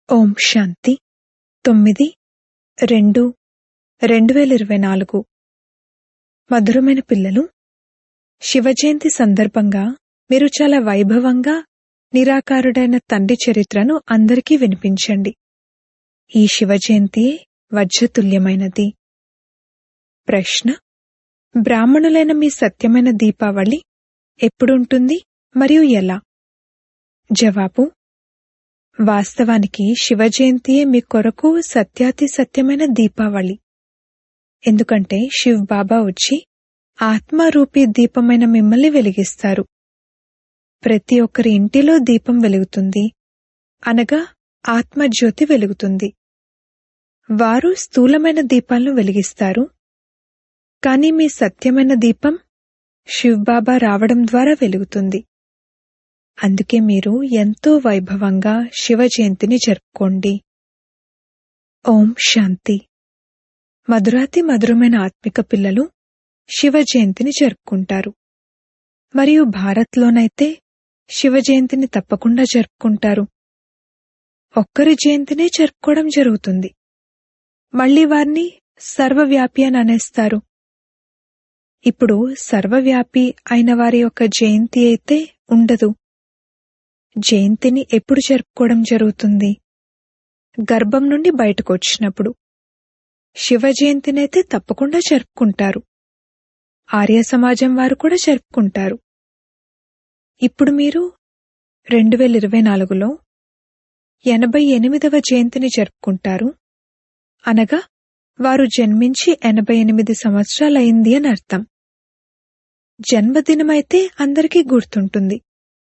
ఓం శాంతి తొమ్మిది రెండు రెండు వేల ఇరవై నాలుగు మధురమైన పిల్లలు శివ జయంతి సందర్భంగా మీరు చాలా వైభవంగా నిరాకారుడైన తండ్రి చరిత్రను అందరికీ వినిపించండి ఈ శివ జయంతియే వజ్రతుల్యమైనది ప్రశ్న బ్రాహ్మణులైన మీ సత్యమైన దీపావళి ఎప్పుడుంటుంది మరియు ఎలా జవాబు వాస్తవానికి శివ జయంతియే మీ కొరకు సత్యాతి సత్యమైన దీపావళి ఎందుకంటే శివ్ బాబా వచ్చి ఆత్మరూపీ దీపమైన మిమ్మల్ని వెలిగిస్తారు ప్రతి ఒక్కరి ఇంటిలో దీపం వెలుగుతుంది అనగా ఆత్మజ్యోతి వెలుగుతుంది వారు స్థూలమైన దీపాలను వెలిగిస్తారు కానీ మీ సత్యమైన దీపం శివ్ బాబా రావడం ద్వారా వెలుగుతుంది అందుకే మీరు ఎంతో వైభవంగా శివ జయంతిని జరుపుకోండి ఓం శాంతి మధురాతి మధురమైన ఆత్మిక పిల్లలు శివ జయంతిని జరుపుకుంటారు మరియు భారత్లోనైతే శివ జయంతిని తప్పకుండా జరుపుకుంటారు ఒక్కరి జయంతినే జరుపుకోవడం జరుగుతుంది మళ్లీ వారిని సర్వవ్యాపి అని అనేస్తారు ఇప్పుడు సర్వవ్యాపి అయిన వారి యొక్క జయంతి అయితే ఉండదు జయంతిని ఎప్పుడు జరుపుకోవడం జరుగుతుంది గర్భం నుండి బయటకు వచ్చినప్పుడు శివ జయంతినైతే తప్పకుండా జరుపుకుంటారు ఆర్య సమాజం వారు కూడా జరుపుకుంటారు ఇప్పుడు మీరు రెండు వేల ఇరవై నాలుగులో ఎనభై ఎనిమిదవ జయంతిని జరుపుకుంటారు అనగా వారు జన్మించి ఎనభై ఎనిమిది సంవత్సరాలయింది అని అర్థం జన్మదినమైతే అందరికీ గుర్తుంటుంది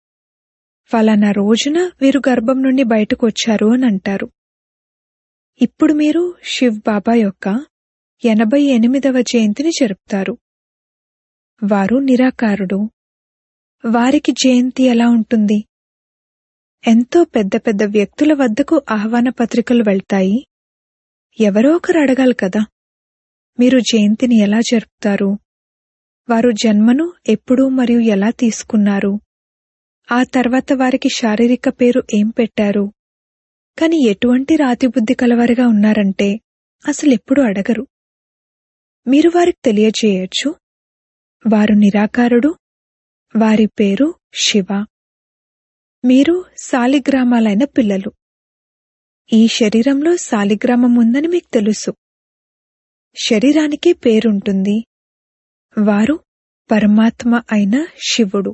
ఫలానా రోజున వీరు గర్భం నుండి బయటకు వచ్చారు అని అంటారు ఇప్పుడు మీరు శివ్ బాబా యొక్క ఎనభై ఎనిమిదవ జయంతిని జరుపుతారు వారు నిరాకారుడు వారికి జయంతి ఎలా ఉంటుంది ఎంతో పెద్ద పెద్ద వ్యక్తుల వద్దకు ఆహ్వాన పత్రికలు వెళ్తాయి ఎవరో ఒకరు అడగాలి కదా మీరు జయంతిని ఎలా జరుపుతారు వారు జన్మను ఎప్పుడు మరియు ఎలా తీసుకున్నారు ఆ తర్వాత వారికి శారీరక పేరు ఏం పెట్టారు కాని ఎటువంటి రాతిబుద్ధి కలవారిగా ఉన్నారంటే అసలెప్పుడు అడగరు మీరు వారికి తెలియజేయచ్చు వారు నిరాకారుడు వారి పేరు శివ మీరు సాలిగ్రామాలైన పిల్లలు ఈ శరీరంలో సాలిగ్రామం ఉందని మీకు తెలుసు శరీరానికి పేరుంటుంది వారు పరమాత్మ అయిన శివుడు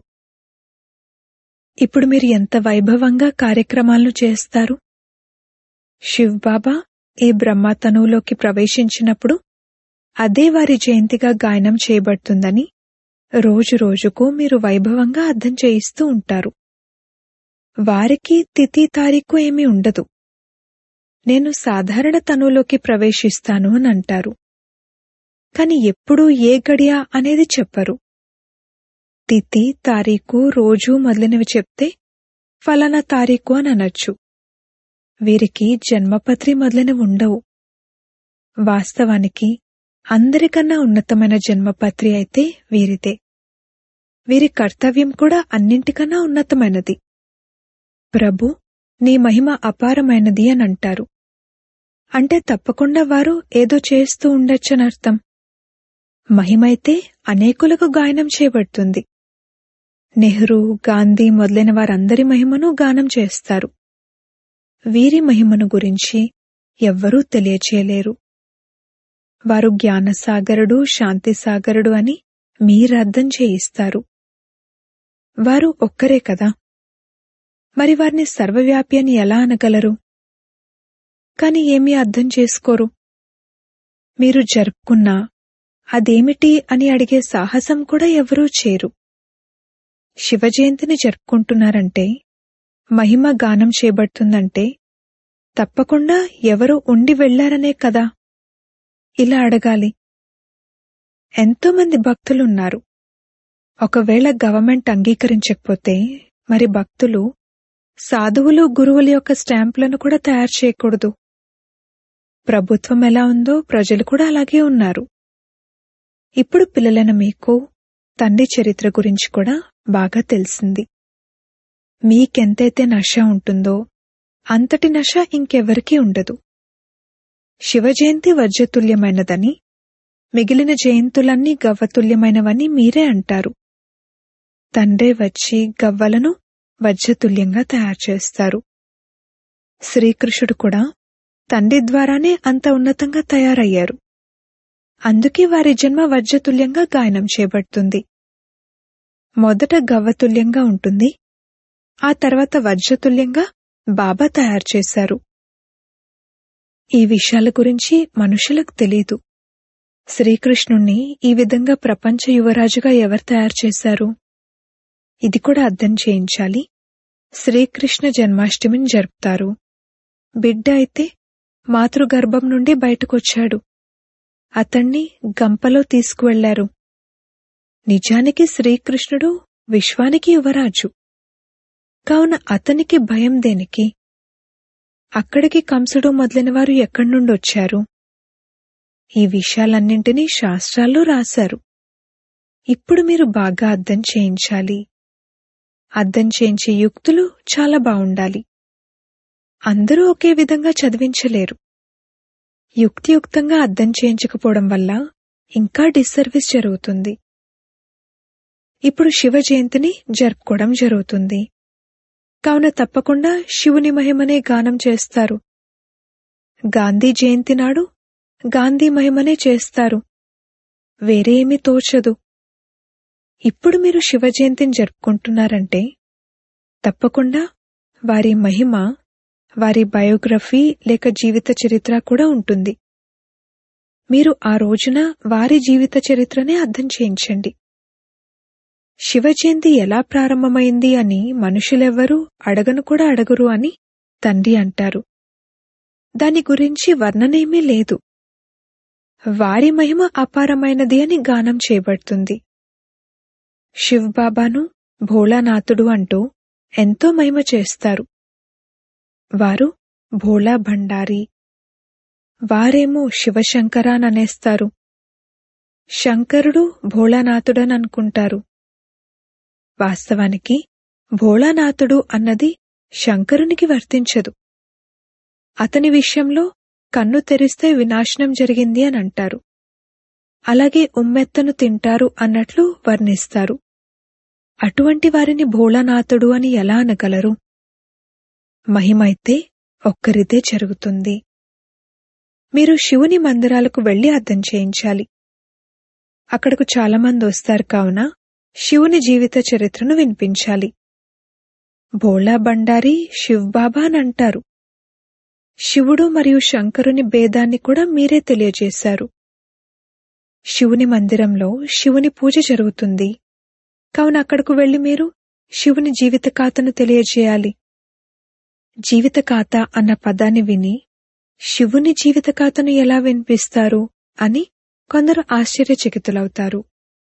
ఇప్పుడు మీరు ఎంత వైభవంగా కార్యక్రమాలను చేస్తారు శివ్ బాబా ఈ బ్రహ్మతనువులోకి ప్రవేశించినప్పుడు అదే వారి జయంతిగా గాయనం చేయబడుతుందని రోజు రోజుకు మీరు వైభవంగా అర్థం చేయిస్తూ ఉంటారు వారికి తిథి తారీఖు ఏమీ ఉండదు నేను సాధారణ తనువులోకి ప్రవేశిస్తాను అని అంటారు కాని ఎప్పుడు ఏ గడియ అనేది చెప్పరు తిథి తారీఖు రోజు మొదలైనవి చెప్తే ఫలానా తారీఖు అని అనొచ్చు వీరికి జన్మపత్రి మొదలైనవి ఉండవు వాస్తవానికి అందరికన్నా ఉన్నతమైన జన్మపత్రి అయితే వీరిదే వీరి కర్తవ్యం కూడా అన్నింటికన్నా ఉన్నతమైనది ప్రభు నీ మహిమ అపారమైనది అని అంటారు అంటే తప్పకుండా వారు ఏదో చేస్తూ ఉండొచ్చనర్థం మహిమైతే అనేకులకు గాయనం చేయబడుతుంది నెహ్రూ గాంధీ మొదలైన వారందరి మహిమను గానం చేస్తారు వీరి మహిమను గురించి ఎవ్వరూ తెలియచేయలేరు వారు జ్ఞానసాగరుడు శాంతిసాగరుడు అని మీరర్థం చేయిస్తారు వారు ఒక్కరే కదా మరి వారిని సర్వవ్యాపి అని ఎలా అనగలరు కాని ఏమీ అర్థం చేసుకోరు మీరు జరుపుకున్నా అదేమిటి అని అడిగే సాహసం కూడా ఎవరూ చేరు శివ జయంతిని జరుపుకుంటున్నారంటే మహిమ గానం చేయబడుతుందంటే తప్పకుండా ఎవరో ఉండి వెళ్లారనే కదా ఇలా అడగాలి ఎంతోమంది భక్తులున్నారు ఒకవేళ గవర్నమెంట్ అంగీకరించకపోతే మరి భక్తులు సాధువులు గురువుల యొక్క స్టాంపులను కూడా తయారు చేయకూడదు ప్రభుత్వం ఎలా ఉందో ప్రజలు కూడా అలాగే ఉన్నారు ఇప్పుడు పిల్లలైన మీకు తండ్రి చరిత్ర గురించి కూడా బాగా తెలిసింది మీకెంతైతే నష ఉంటుందో అంతటి నశ ఇంకెవ్వరికీ ఉండదు శివ జయంతి వజ్రతుల్యమైనదని మిగిలిన జయంతులన్నీ గవ్వతుల్యమైనవని మీరే అంటారు తండ్రే వచ్చి గవ్వలను వజ్రతుల్యంగా తయారు చేస్తారు శ్రీకృష్ణుడు కూడా తండ్రి ద్వారానే అంత ఉన్నతంగా తయారయ్యారు అందుకే వారి జన్మ వజ్రతుల్యంగా గాయనం చేయబడుతుంది మొదట గవ్వతుల్యంగా ఉంటుంది ఆ తర్వాత వజ్రతుల్యంగా బాబా తయారు చేశారు ఈ విషయాల గురించి మనుషులకు తెలీదు శ్రీకృష్ణుణ్ణి ఈ విధంగా ప్రపంచ యువరాజుగా ఎవరు తయారు చేశారు ఇది కూడా అర్థం చేయించాలి శ్రీకృష్ణ జన్మాష్టమిని జరుపుతారు బిడ్డ అయితే మాతృగర్భం నుండి బయటకొచ్చాడు అతణ్ణి గంపలో తీసుకువెళ్లారు నిజానికి శ్రీకృష్ణుడు విశ్వానికి యువరాజు కావున అతనికి భయం దేనికి అక్కడికి కంసుడు మొదలైన వారు ఎక్కడి నుండి వచ్చారు ఈ విషయాలన్నింటినీ శాస్త్రాల్లో రాశారు ఇప్పుడు మీరు బాగా అర్థం చేయించాలి అర్థం చేయించే యుక్తులు చాలా బావుండాలి అందరూ ఒకే విధంగా చదివించలేరు యుక్తియుక్తంగా అర్థం చేయించకపోవడం వల్ల ఇంకా డిస్సర్వీస్ జరుగుతుంది ఇప్పుడు శివ జయంతిని జరుపుకోవడం జరుగుతుంది కావున తప్పకుండా శివుని మహిమనే గానం చేస్తారు గాంధీ జయంతి నాడు గాంధీ మహిమనే చేస్తారు వేరే ఏమీ తోచదు ఇప్పుడు మీరు శివ జయంతిని జరుపుకుంటున్నారంటే తప్పకుండా వారి మహిమ వారి బయోగ్రఫీ లేక జీవిత చరిత్ర కూడా ఉంటుంది మీరు ఆ రోజున వారి జీవిత చరిత్రనే అర్థం చేయించండి శివ జయంతి ఎలా ప్రారంభమైంది అని మనుషులెవ్వరూ అడగను కూడా అడగరు అని తండ్రి అంటారు దాని గురించి వర్ణనేమీ లేదు వారి మహిమ అపారమైనది అని గానం చేయబడుతుంది శివ్ బాబాను భోళానాథుడు అంటూ ఎంతో మహిమ చేస్తారు వారు భోళా భండారి వారేమో శివశంకరాననేస్తారు శంకరుడు భోళానాథుడని అనుకుంటారు వాస్తవానికి భోళానాథుడు అన్నది శంకరునికి వర్తించదు అతని విషయంలో కన్ను తెరిస్తే వినాశనం జరిగింది అని అంటారు అలాగే ఉమ్మెత్తను తింటారు అన్నట్లు వర్ణిస్తారు అటువంటి వారిని భోళానాథుడు అని ఎలా అనగలరు మహిమైతే ఒక్కరిదే జరుగుతుంది మీరు శివుని మందిరాలకు వెళ్లి అర్థం చేయించాలి అక్కడకు చాలామంది వస్తారు కావున శివుని జీవిత చరిత్రను వినిపించాలి భోళా బండారి శివ్బాబా అని అంటారు శివుడు మరియు శంకరుని భేదాన్ని కూడా మీరే తెలియజేశారు శివుని మందిరంలో శివుని పూజ జరుగుతుంది కావున అక్కడకు వెళ్లి మీరు శివుని జీవిత ఖాతను తెలియజేయాలి జీవిత ఖాత అన్న పదాన్ని విని శివుని జీవిత ఖాతను ఎలా వినిపిస్తారు అని కొందరు ఆశ్చర్యచకితులవుతారు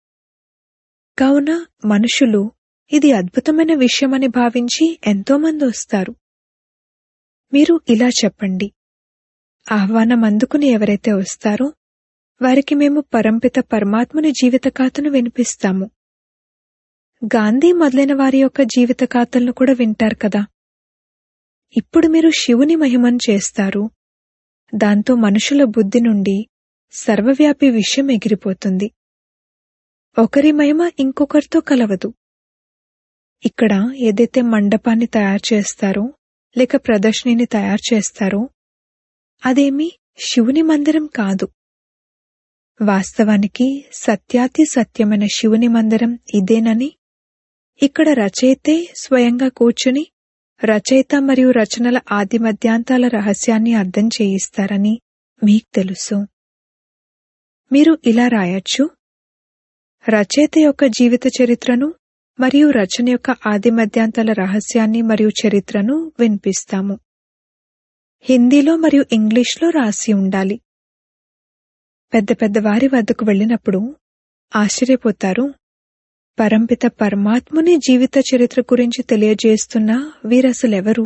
కావున మనుషులు ఇది అద్భుతమైన విషయమని భావించి ఎంతోమంది వస్తారు మీరు ఇలా చెప్పండి ఆహ్వానం అందుకుని ఎవరైతే వస్తారో వారికి మేము పరంపిత పరమాత్ముని జీవిత ఖాతను వినిపిస్తాము గాంధీ మొదలైన వారి యొక్క జీవిత ఖాతలను కూడా వింటారు కదా ఇప్పుడు మీరు శివుని మహిమను చేస్తారు దాంతో మనుషుల బుద్ధి నుండి సర్వవ్యాపి విషయం ఎగిరిపోతుంది ఒకరి మహిమ ఇంకొకరితో కలవదు ఇక్కడ ఏదైతే మండపాన్ని తయారు చేస్తారో లేక ప్రదర్శనిని తయారు చేస్తారో అదేమీ శివుని మందిరం కాదు వాస్తవానికి సత్యాతి సత్యమైన శివుని మందిరం ఇదేనని ఇక్కడ రచయితే స్వయంగా కూర్చుని రచయిత మరియు రచనల ఆది మధ్యాంతాల రహస్యాన్ని అర్థం చేయిస్తారని మీకు తెలుసు మీరు ఇలా రాయొచ్చు రచయిత యొక్క జీవిత చరిత్రను మరియు రచన యొక్క ఆది మధ్యాంతాల రహస్యాన్ని మరియు చరిత్రను వినిపిస్తాము హిందీలో మరియు ఇంగ్లీష్లో రాసి ఉండాలి పెద్ద పెద్ద వారి వద్దకు వెళ్ళినప్పుడు ఆశ్చర్యపోతారు పరంపిత పరమాత్ముని జీవిత చరిత్ర గురించి తెలియజేస్తున్న వీరసలెవరు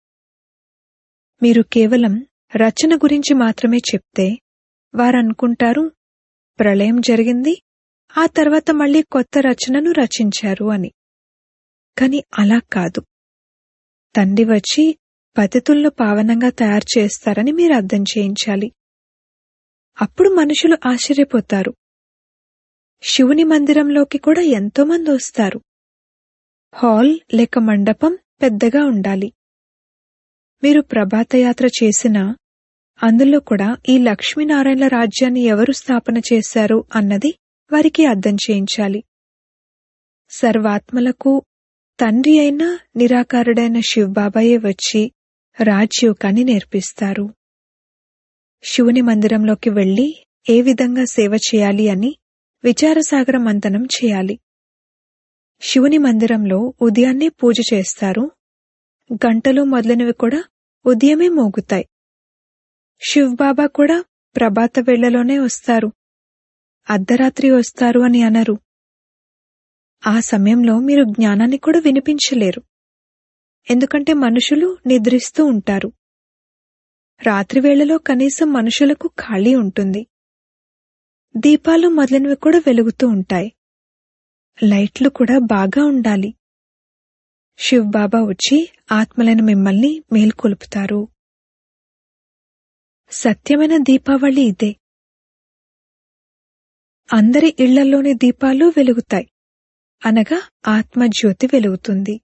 మీరు కేవలం రచన గురించి మాత్రమే చెప్తే వారనుకుంటారు ప్రళయం జరిగింది ఆ తర్వాత మళ్ళీ కొత్త రచనను రచించారు అని కాని అలా కాదు తండ్రి వచ్చి పతితులను పావనంగా తయారు చేస్తారని మీరు అర్థం చేయించాలి అప్పుడు మనుషులు ఆశ్చర్యపోతారు శివుని మందిరంలోకి కూడా ఎంతో మంది వస్తారు హాల్ లేక మండపం పెద్దగా ఉండాలి మీరు ప్రభాతయాత్ర చేసినా అందులో కూడా ఈ లక్ష్మీనారాయణల రాజ్యాన్ని ఎవరు స్థాపన చేశారు అన్నది వారికి అర్థం చేయించాలి సర్వాత్మలకు తండ్రి అయిన నిరాకారుడైన శివబాబాయే వచ్చి రాజ్యోగాన్ని నేర్పిస్తారు శివుని మందిరంలోకి వెళ్లి ఏ విధంగా సేవ చేయాలి అని విచారసాగర మంతనం చేయాలి శివుని మందిరంలో ఉదయాన్నే పూజ చేస్తారు గంటలు మొదలైనవి కూడా ఉదయమే మోగుతాయి శివ్బాబా కూడా ప్రభాత వేళలోనే వస్తారు అర్ధరాత్రి వస్తారు అని అనరు ఆ సమయంలో మీరు జ్ఞానాన్ని కూడా వినిపించలేరు ఎందుకంటే మనుషులు నిద్రిస్తూ ఉంటారు రాత్రి వేళలో కనీసం మనుషులకు ఖాళీ ఉంటుంది దీపాలు మొదలైనవి కూడా వెలుగుతూ ఉంటాయి లైట్లు కూడా బాగా ఉండాలి శివ్ బాబా వచ్చి ఆత్మలైన మిమ్మల్ని మేల్కొలుపుతారు సత్యమైన దీపావళి ఇదే అందరి ఇళ్లలోని దీపాలు వెలుగుతాయి అనగా ఆత్మజ్యోతి వెలుగుతుంది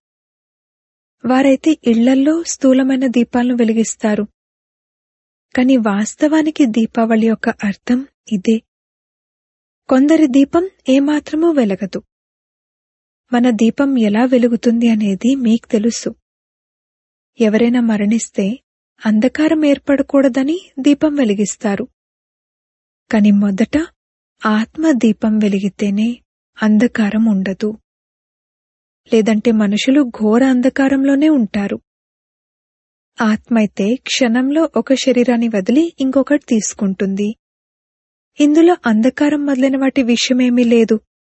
వారైతే ఇళ్లల్లో స్థూలమైన దీపాలను వెలిగిస్తారు కాని వాస్తవానికి దీపావళి యొక్క అర్థం ఇదే కొందరి దీపం ఏమాత్రమూ వెలగదు మన దీపం ఎలా వెలుగుతుంది అనేది మీకు తెలుసు ఎవరైనా మరణిస్తే అంధకారం ఏర్పడకూడదని దీపం వెలిగిస్తారు కాని మొదట ఆత్మ దీపం వెలిగితేనే అంధకారం ఉండదు లేదంటే మనుషులు ఘోర అంధకారంలోనే ఉంటారు ఆత్మ అయితే క్షణంలో ఒక శరీరాన్ని వదిలి ఇంకొకటి తీసుకుంటుంది ఇందులో అంధకారం మొదలైన వాటి విషయమేమీ లేదు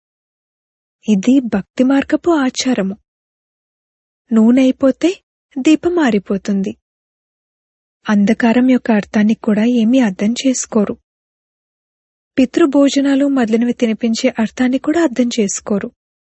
ఇది భక్తి మార్గపు ఆచారము నూనె అయిపోతే దీపం ఆరిపోతుంది అంధకారం యొక్క అర్థాన్ని కూడా ఏమీ అర్థం చేసుకోరు పితృభోజనాలు మొదలైనవి తినిపించే అర్థాన్ని కూడా అర్థం చేసుకోరు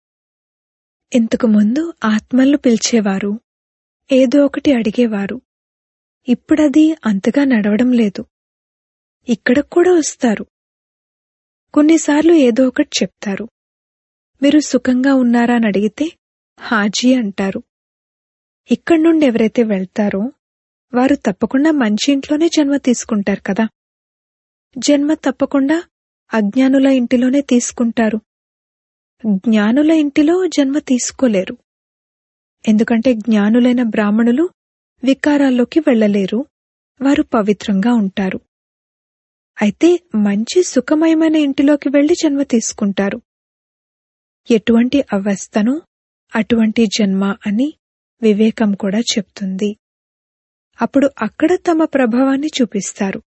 ఇంతకు ముందు ఆత్మలను పిలిచేవారు ఏదో ఒకటి అడిగేవారు ఇప్పుడది అంతగా నడవడం లేదు ఇక్కడకు కూడా వస్తారు కొన్నిసార్లు ఏదో ఒకటి చెప్తారు మీరు సుఖంగా ఉన్నారా అని అడిగితే హాజీ అంటారు ఇక్కడి నుండి ఎవరైతే వెళ్తారో వారు తప్పకుండా మంచి ఇంట్లోనే జన్మ తీసుకుంటారు కదా జన్మ తప్పకుండా అజ్ఞానుల ఇంటిలోనే తీసుకుంటారు జ్ఞానుల ఇంటిలో జన్మ తీసుకోలేరు ఎందుకంటే జ్ఞానులైన బ్రాహ్మణులు వికారాల్లోకి వెళ్లలేరు వారు పవిత్రంగా ఉంటారు అయితే మంచి సుఖమయమైన ఇంటిలోకి వెళ్లి జన్మ తీసుకుంటారు ఎటువంటి అవస్థను అటువంటి జన్మ అని వివేకం కూడా చెప్తుంది అప్పుడు అక్కడ తమ ప్రభావాన్ని చూపిస్తారు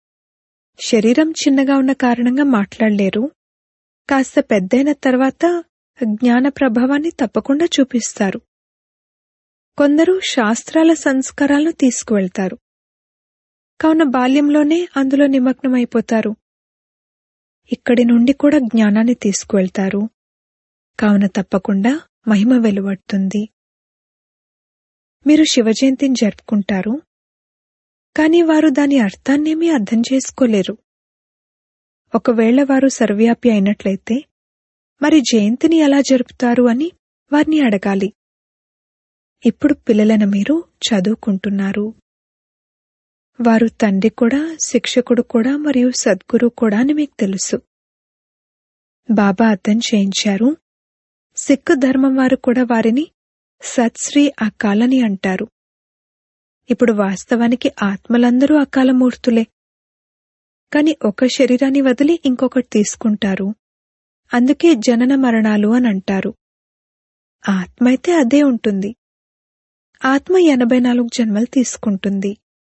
శరీరం చిన్నగా ఉన్న కారణంగా మాట్లాడలేరు కాస్త పెద్దయిన తర్వాత జ్ఞాన ప్రభావాన్ని తప్పకుండా చూపిస్తారు కొందరు శాస్త్రాల సంస్కారాలను తీసుకువెళ్తారు కావున బాల్యంలోనే అందులో నిమగ్నమైపోతారు ఇక్కడి నుండి కూడా జ్ఞానాన్ని తీసుకువెళ్తారు కావున తప్పకుండా మహిమ వెలువడుతుంది మీరు శివజయంతిని జరుపుకుంటారు కాని వారు దాని అర్థాన్నేమీ అర్థం చేసుకోలేరు ఒకవేళ వారు సర్వవ్యాపి అయినట్లయితే మరి జయంతిని ఎలా జరుపుతారు అని వారిని అడగాలి ఇప్పుడు పిల్లలను మీరు చదువుకుంటున్నారు వారు తండ్రి కూడా శిక్షకుడు కూడా మరియు సద్గురు కూడా అని మీకు తెలుసు బాబా అర్థం చేయించారు సిక్కు ధర్మం వారు కూడా వారిని సత్శ్రీ అకాలని అంటారు ఇప్పుడు వాస్తవానికి ఆత్మలందరూ అకాలమూర్తులే కాని ఒక శరీరాన్ని వదిలి ఇంకొకటి తీసుకుంటారు అందుకే జనన మరణాలు అని అంటారు ఆత్మ అయితే అదే ఉంటుంది ఆత్మ ఎనభై నాలుగు జన్మలు తీసుకుంటుంది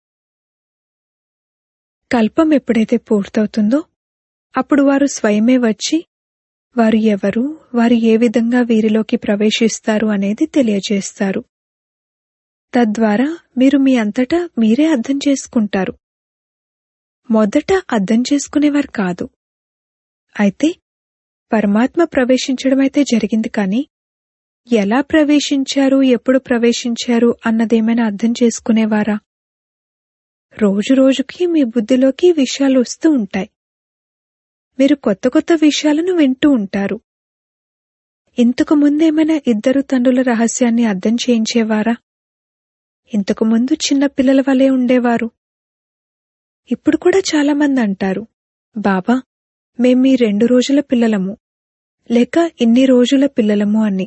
కల్పం ఎప్పుడైతే పూర్తవుతుందో అప్పుడు వారు స్వయమే వచ్చి వారు ఎవరు వారు ఏ విధంగా వీరిలోకి ప్రవేశిస్తారు అనేది తెలియజేస్తారు తద్వారా మీరు మీ అంతటా మీరే అర్థం చేసుకుంటారు మొదట అర్థం చేసుకునేవారు కాదు అయితే పరమాత్మ ప్రవేశించడమైతే జరిగింది కాని ఎలా ప్రవేశించారు ఎప్పుడు ప్రవేశించారు అన్నదేమైనా అర్థం చేసుకునేవారా రోజు రోజుకి మీ బుద్ధిలోకి విషయాలు వస్తూ ఉంటాయి మీరు కొత్త కొత్త విషయాలను వింటూ ఉంటారు ఇంతకు ముందేమైనా ఇద్దరు తండ్రుల రహస్యాన్ని అర్థం చేయించేవారా ఇంతకు ముందు చిన్న పిల్లల వలె ఉండేవారు ఇప్పుడు కూడా చాలా మంది అంటారు బాబా మేం మీ రెండు రోజుల పిల్లలము లేక ఇన్ని రోజుల పిల్లలము అని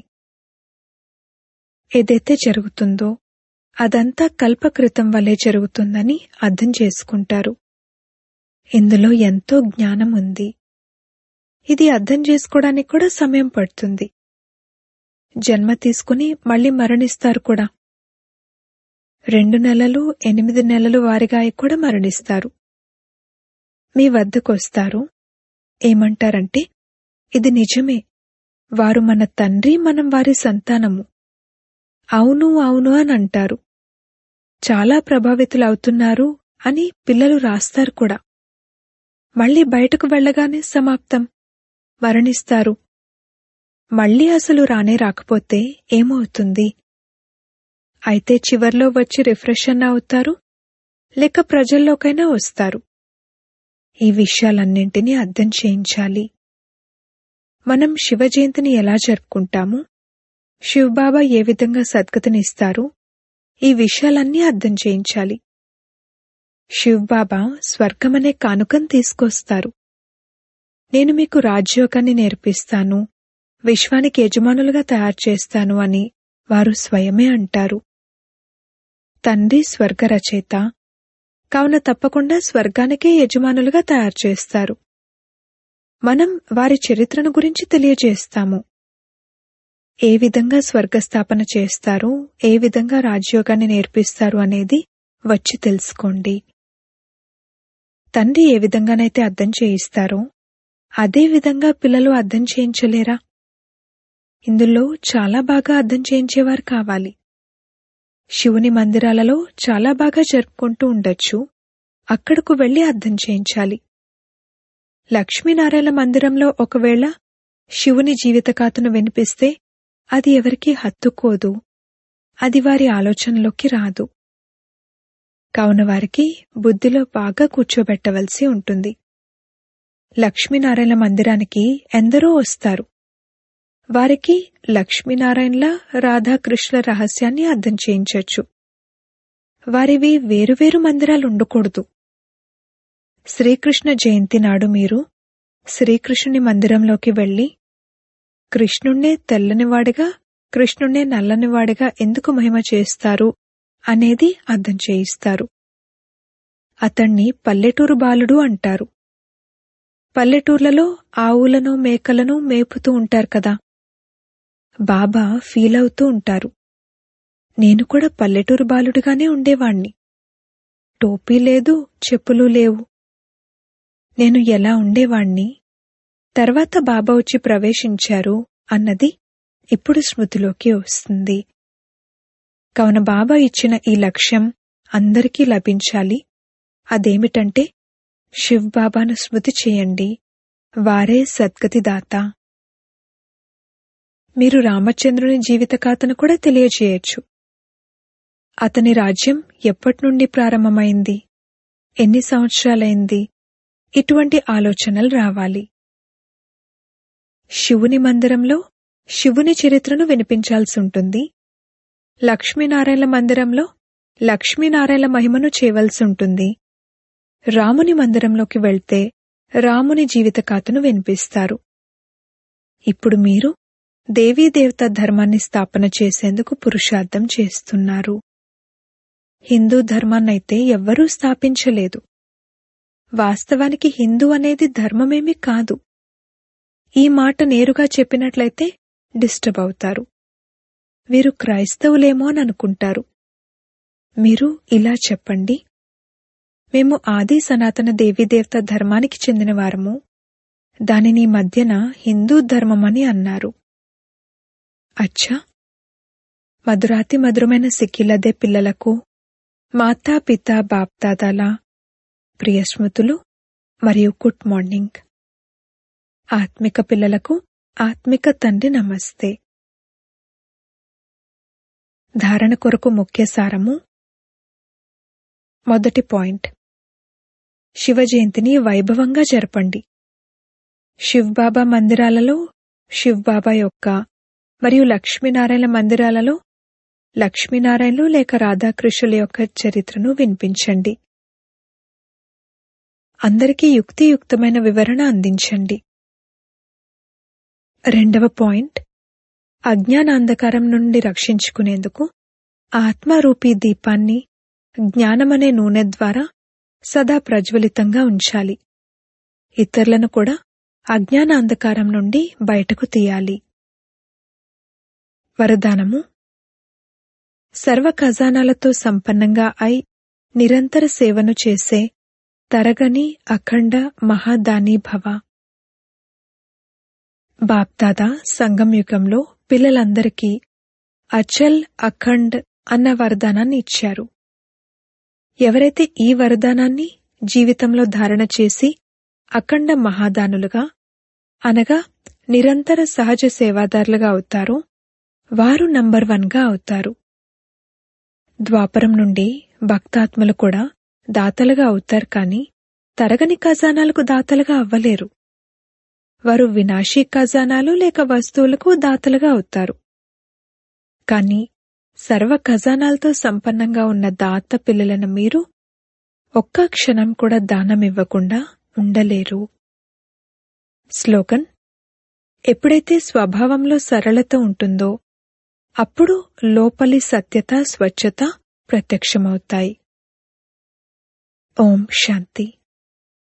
ఏదైతే జరుగుతుందో అదంతా కల్పకృతం వలె జరుగుతుందని అర్థం చేసుకుంటారు ఇందులో ఎంతో జ్ఞానం ఉంది ఇది అర్థం చేసుకోవడానికి కూడా సమయం పడుతుంది జన్మ తీసుకుని మళ్ళీ మరణిస్తారు కూడా రెండు నెలలు ఎనిమిది నెలలు వారిగా అయి కూడా మరణిస్తారు మీ వద్దకొస్తారు ఏమంటారంటే ఇది నిజమే వారు మన తండ్రి మనం వారి సంతానము అవును అవును అని అంటారు చాలా ప్రభావితులవుతున్నారు అని పిల్లలు రాస్తారు కూడా మళ్ళీ బయటకు వెళ్ళగానే సమాప్తం మరణిస్తారు మళ్ళీ అసలు రానే రాకపోతే ఏమవుతుంది అయితే చివర్లో వచ్చి రిఫ్రెష్ అన్న అవుతారు లేక ప్రజల్లోకైనా వస్తారు ఈ విషయాలన్నింటినీ అర్థం చేయించాలి మనం శివ జయంతిని ఎలా జరుపుకుంటాము శివబాబా ఏ విధంగా సద్గతినిస్తారు ఈ విషయాలన్నీ అర్థం చేయించాలి శివబాబా స్వర్గమనే కానుకను తీసుకొస్తారు నేను మీకు రాజ్యోగాన్ని నేర్పిస్తాను విశ్వానికి యజమానులుగా తయారు చేస్తాను అని వారు స్వయమే అంటారు తండ్రి స్వర్గ రచయిత కావున తప్పకుండా స్వర్గానికే యజమానులుగా తయారు చేస్తారు మనం వారి చరిత్రను గురించి తెలియజేస్తాము ఏ విధంగా స్వర్గస్థాపన చేస్తారు ఏ విధంగా రాజ్యోగాన్ని నేర్పిస్తారు అనేది వచ్చి తెలుసుకోండి తండ్రి ఏ విధంగానైతే అర్థం చేయిస్తారో అదే విధంగా పిల్లలు అర్థం చేయించలేరా ఇందులో చాలా బాగా అర్థం చేయించేవారు కావాలి శివుని మందిరాలలో చాలా బాగా జరుపుకుంటూ ఉండొచ్చు అక్కడకు వెళ్లి అర్థం చేయించాలి లక్ష్మీనారాయణ మందిరంలో ఒకవేళ శివుని జీవితకాతను వినిపిస్తే అది ఎవరికీ హత్తుకోదు అది వారి ఆలోచనలోకి రాదు కావున వారికి బుద్ధిలో బాగా కూర్చోబెట్టవలసి ఉంటుంది లక్ష్మీనారాయణ మందిరానికి ఎందరో వస్తారు వారికి లక్ష్మీనారాయణల రాధాకృష్ణుల రహస్యాన్ని అర్థం చేయించొచ్చు వారివి వేరువేరు మందిరాలు ఉండకూడదు శ్రీకృష్ణ జయంతి నాడు మీరు శ్రీకృష్ణుని మందిరంలోకి వెళ్లి కృష్ణుణ్ణే తెల్లనివాడిగా కృష్ణుణ్ణే నల్లనివాడిగా ఎందుకు మహిమ చేస్తారు అనేది అర్థం చేయిస్తారు అతణ్ణి పల్లెటూరు బాలుడు అంటారు పల్లెటూర్లలో ఆవులను మేకలను మేపుతూ ఉంటారు కదా బాబా ఫీల్ అవుతూ ఉంటారు నేను కూడా పల్లెటూరు బాలుడిగానే ఉండేవాణ్ణి టోపీ లేదు చెప్పులు లేవు నేను ఎలా ఉండేవాణ్ణి తర్వాత బాబా వచ్చి ప్రవేశించారు అన్నది ఇప్పుడు స్మృతిలోకి వస్తుంది కావున బాబా ఇచ్చిన ఈ లక్ష్యం అందరికీ లభించాలి అదేమిటంటే శివ్ బాబాను స్మృతి చేయండి వారే సద్గతిదాత మీరు రామచంద్రుని జీవితకాతను కూడా తెలియజేయచ్చు అతని రాజ్యం ఎప్పటి నుండి ప్రారంభమైంది ఎన్ని సంవత్సరాలైంది ఇటువంటి ఆలోచనలు రావాలి శివుని మందిరంలో శివుని చరిత్రను వినిపించాల్సి ఉంటుంది లక్ష్మీనారాయణ మందిరంలో లక్ష్మీనారాయణ మహిమను చేయవలసి ఉంటుంది రాముని మందిరంలోకి వెళ్తే రాముని జీవితకాతను వినిపిస్తారు ఇప్పుడు మీరు దేవీదేవత ధర్మాన్ని స్థాపన చేసేందుకు పురుషార్థం చేస్తున్నారు హిందూ ధర్మాన్నైతే ఎవ్వరూ స్థాపించలేదు వాస్తవానికి హిందూ అనేది ధర్మమేమీ కాదు ఈ మాట నేరుగా చెప్పినట్లయితే డిస్టర్బ్ అవుతారు వీరు క్రైస్తవులేమో అని అనుకుంటారు మీరు ఇలా చెప్పండి మేము ఆది సనాతన దేవీదేవత ధర్మానికి చెందినవారము దానిని ఈ మధ్యన హిందూ ధర్మమని అన్నారు అచ్చా మధురాతి మధురమైన సిక్కిలదే పిల్లలకు మాతా పిత బాప్దాదాల ప్రియ స్మృతులు మరియు గుడ్ మార్నింగ్ ఆత్మిక పిల్లలకు ఆత్మిక తండ్రి నమస్తే ధారణ కొరకు ముఖ్య సారము మొదటి పాయింట్ శివ జయంతిని వైభవంగా జరపండి శివ్బాబా మందిరాలలో శివ్బాబా యొక్క మరియు లక్ష్మీనారాయణ మందిరాలలో లక్ష్మీనారాయణలు లేక రాధాకృష్ణుల యొక్క చరిత్రను వినిపించండి అందరికీ యుక్తియుక్తమైన వివరణ అందించండి రెండవ పాయింట్ అజ్ఞానాంధకారం నుండి రక్షించుకునేందుకు ఆత్మారూపీ దీపాన్ని జ్ఞానమనే నూనె ద్వారా సదా ప్రజ్వలితంగా ఉంచాలి ఇతరులను కూడా అజ్ఞాన అంధకారం నుండి బయటకు తీయాలి వరదానము సర్వ ఖజానాలతో సంపన్నంగా అయి నిరంతర సేవను చేసే తరగని అఖండ మహాదాని భవ బాప్దాదా సంగం యుగంలో పిల్లలందరికీ అచల్ అఖండ్ అన్న వరదానాన్ని ఇచ్చారు ఎవరైతే ఈ వరదానాన్ని జీవితంలో ధారణ చేసి అఖండ మహాదానులుగా అనగా నిరంతర సహజ సేవాదారులుగా అవుతారో వారు నంబర్ వన్గా అవుతారు ద్వాపరం నుండి భక్తాత్మలు కూడా దాతలుగా అవుతారు కాని తరగని ఖజానాలకు దాతలుగా అవ్వలేరు వారు వినాశీ ఖజానాలు లేక వస్తువులకు దాతలుగా అవుతారు కాని సర్వ ఖజానాలతో సంపన్నంగా ఉన్న దాత పిల్లలను మీరు ఒక్క క్షణం కూడా దానం ఇవ్వకుండా ఉండలేరు స్లోగన్ ఎప్పుడైతే స్వభావంలో సరళత ఉంటుందో అప్పుడు లోపలి సత్యత స్వచ్ఛత ప్రత్యక్షమవుతాయి ఓం శాంతి